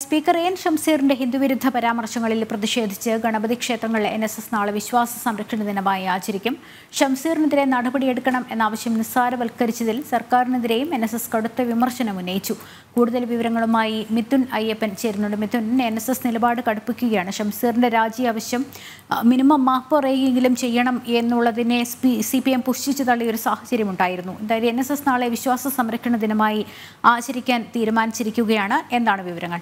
speaker N ഷംസീറിന്റെ ഹിന്ദുവിരുദ്ധ പരാമർശങ്ങളിൽ പ്രതിഷേധിച്ച് ഗണപതി ക്ഷേത്രങ്ങളിൽ N S S നാളെ വിശ്വാസ സംരക്ഷണ ദിനമായി ആചരിക്കും ഷംസീറിനെതിരെ നടപടിയെടുക്കണം എന്ന ആവശ്യം നിസ്സാരവൽക്കരിച്ചതിൽ സർക്കാരിനെതിരെയും എൻ എസ് എസ് കടുത്ത വിമർശനം ഉന്നയിച്ചു കൂടുതൽ വിവരങ്ങളുമായി മിഥുൻ അയ്യപ്പൻ ചേരുന്നുണ്ട് മിഥുൻ എൻ എസ് എസ് നിലപാട് കടുപ്പിക്കുകയാണ് ഷംസീറിന്റെ രാജി ആവശ്യം ആ, മിനിമം മാപ്പ് പറയുകയെങ്കിലും ചെയ്യണം എന്നുള്ളതിനെ സി പി എം പുഷ്ടിച്ചു തള്ളിയ ഒരു സാഹചര്യം ഉണ്ടായിരുന്നു എന്തായാലും എൻ എസ് എസ് നാളെ വിശ്വാസ സംരക്ഷണ ദിനമായി ആചരിക്കാൻ തീരുമാനിച്ചിരിക്കുകയാണ് എന്താണ് വിവരങ്ങൾ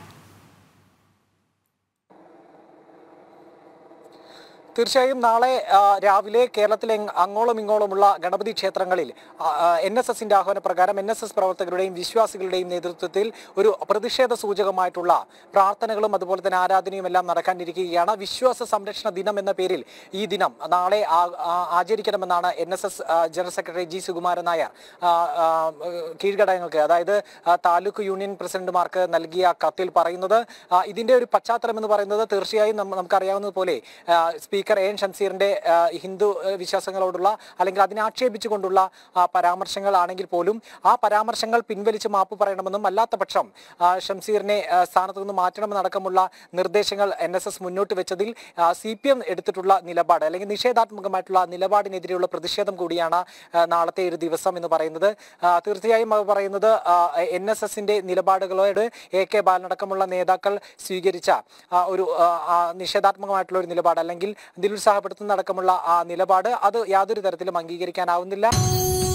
തീർച്ചയായും നാളെ ആ, രാവിലെ കേരളത്തിലെ എങ് അങ്ങോളം ഇങ്ങോളമുള്ള ഗണപതി ക്ഷേത്രങ്ങളിൽ എൻ എസ് എസിന്റെ ആഹ്വാനപ്രകാരം എൻ എസ് എസ് പ്രവർത്തകരുടെയും വിശ്വാസികളുടെയും നേതൃത്വത്തിൽ ഒരു പ്രതിഷേധ സൂചകമായിട്ടുള്ള പ്രാർത്ഥനകളും അതുപോലെ തന്നെ ആരാധനയും എല്ലാം നടക്കാനിരിക്കുകയാണ് വിശ്വാസ സംരക്ഷണ ദിനം എന്ന പേരിൽ ഈ ദിനം നാളെ ആ- ആ- ആചരിക്കണമെന്നാണ് N S S general secretary G Sukumaran Nair ആ, ആ, കീഴ്ഘടകങ്ങൾക്ക് അതായത് ആ, താലൂക്ക് യൂണിയൻ പ്രസിഡന്റുമാർക്ക് നൽകിയ കത്തിൽ പറയുന്നത് ആ, ഇതിന്റെ ഒരു പശ്ചാത്തലം എന്ന് പറയുന്നത് തീർച്ചയായും നമ്മ- നമുക്കറിയാവുന്നതുപോലെ ആ, സ്പീക്കർ എൻ ഷംസീറിന്റെ ആ, ഹിന്ദു ആ, വിശ്വാസങ്ങളോടുള്ള അല്ലെങ്കിൽ അതിനെ ആക്ഷേപിച്ചുകൊണ്ടുള്ള ആ, പരാമർശങ്ങളാണെങ്കിൽ പോലും ആ പരാമർശങ്ങൾ പിൻവലിച്ച് മാപ്പ് പറയണമെന്നും അല്ലാത്ത പക്ഷം ആ, ഷംസീറിനെ ആ, സ്ഥാനത്ത് നിന്ന് മാറ്റണമെന്നടക്കമുള്ള നിർദ്ദേശങ്ങൾ എൻ എസ് എസ് മുന്നോട്ട് വെച്ചതിൽ സി പി എം എടുത്തിട്ടുള്ള നിലപാട് അല്ലെങ്കിൽ നിഷേധാത്മകമായിട്ടുള്ള നിലപാടിനെതിരെയുള്ള പ്രതിഷേധം കൂടിയാണ് ആ, നാളത്തെ ഒരു ദിവസം എന്ന് പറയുന്നത് ആ, തീർച്ചയായും അത് പറയുന്നത് എൻ എസ് എസിന്റെ നിലപാടുകളോട് എ കെ ബാലനടക്കമുള്ള നേതാക്കൾ സ്വീകരിച്ച ആ, ഒരു ആ, ആ, നിഷേധാത്മകമായിട്ടുള്ള ഒരു നിലപാട് അല്ലെങ്കിൽ നിരുത്സാഹപ്പെടുത്തുന്ന അടക്കമുള്ള ആ നിലപാട് അത് യാതൊരു തരത്തിലും അംഗീകരിക്കാനാവുന്നില്ല